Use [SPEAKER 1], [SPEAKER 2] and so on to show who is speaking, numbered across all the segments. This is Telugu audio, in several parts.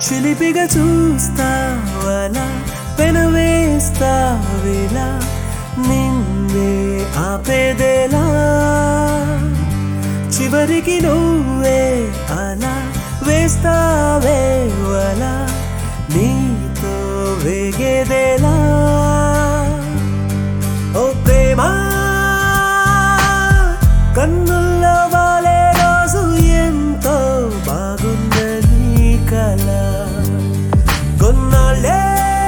[SPEAKER 1] చిలిపిగా చూస్తావలా పెనవేస్తావిలా నిన్నే ఆపేదేలా చివరికి నువ్వే అలా వేస్తావే వలా నీతో వేగేదేలా ఓ ప్రేమ కన్నుల్లో వాలే రోజు ఎంతో బాగుందని కల కొన్నాళ్ళే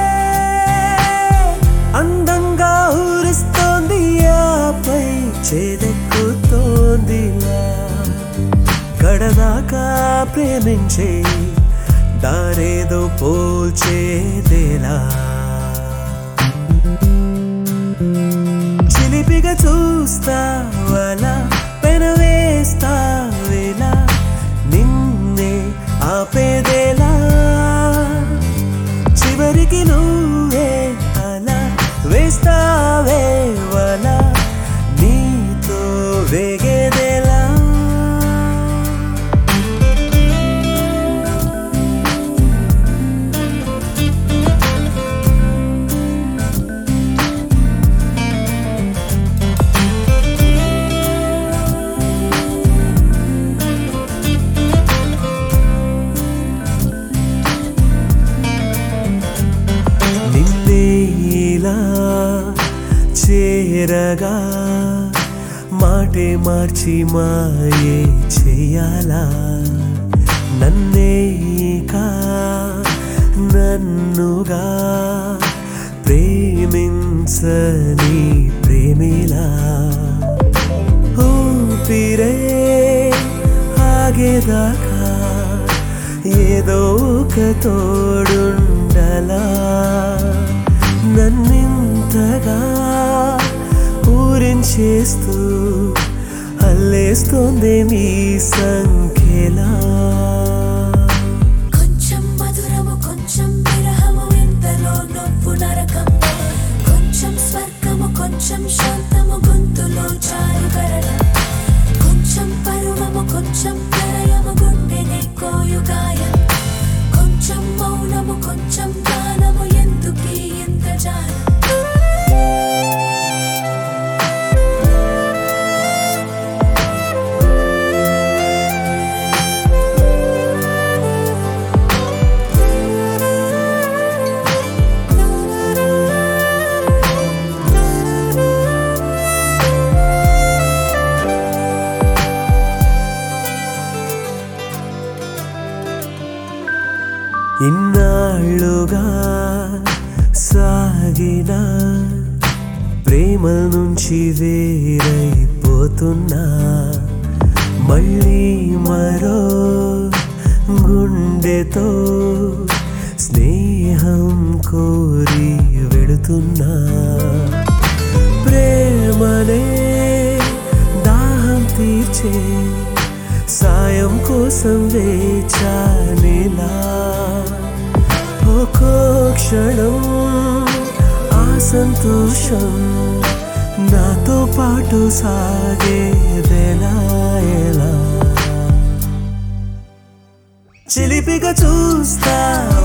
[SPEAKER 1] అందంగా ఊరిస్తోంది ఆపై చేదెక్కుతోందిలా కడదాకా ప్రేమించే దారేదో పోల్చేదేలా చిలిపిగా చూస్తావలా పెనవేస్తావేలా నిన్నే ఆపేదేలా చివరికి నువ్వే అలా వేస్తావే వలా నీతో వేగేదేలా నిన్నే ఇలా చేరగా మాటే మార్చి మాయే చేయాలా నన్నే కా నన్నుగా ప్రేమించని ప్రేమిలా ఊపిరే ఆగేదాకా ఏదో ఒక తోడుండలా నన్నింతగా ఊరించేస్తూ అల్లేస్తోంది నీ సంఖ్యలా
[SPEAKER 2] కొంచెం మధురము కొంచెం విరహము ఇంతలో నవ్వు నరకం కొంచెం స్వర్గము కొంచెం శాంతము గొంతులో చారు కరణం కొంచెం పరువము కొంచెం ప్రళయము గుండెనే కోయు గాయం కొంచెం మౌనము కొంచెం గానము ఎందుకీ ఇంత జాలం
[SPEAKER 1] ఇన్నాళ్ళుగా సాగిన ప్రేమ నుంచి వేరైపోతున్నా మళ్ళీ మరో గుండెతో స్నేహం కోరి వెళుతున్నా ప్రేమనే దాహం తీర్చే సాయం కోసం వేచానిలా ఒక్కో క్షణం ఆ సంతోషం నాతో పాటు సాగేదెలా ఎలా చిలిపిగా చూస్తా